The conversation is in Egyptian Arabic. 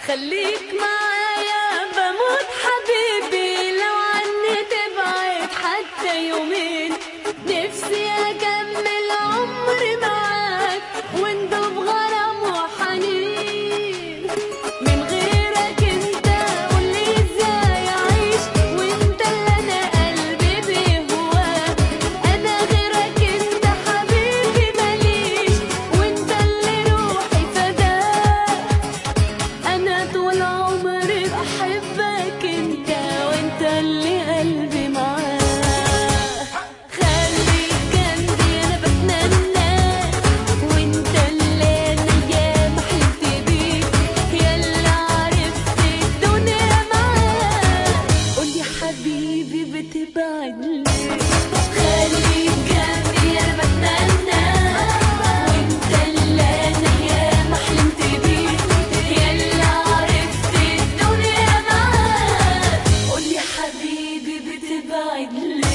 خليك معايا بموت حبيبي لو عني تبعد حتى يومين نفسي اكمل عمري معاك وندوب غرام وحنين من غيرك انت قولي ازاي اعيش وانت اللي انا قلبي بيهواك انا غيرك انت حبيبي ماليش وانت اللي روحي فداك انا طول عمري بحبك انت وانت اللي قلبي معاك خليك جنبي انا بتمناك وانت اللي انا ياما حلمت بيك يلا عرفت الدنيا معاك قولي حبيبي بتبعد ليه خليك جنبي انا بتمناك وانت اللي انا ياما حلمت بيك يلا عرفت الدنيا معاك قولي حبيبي بتبعد ليه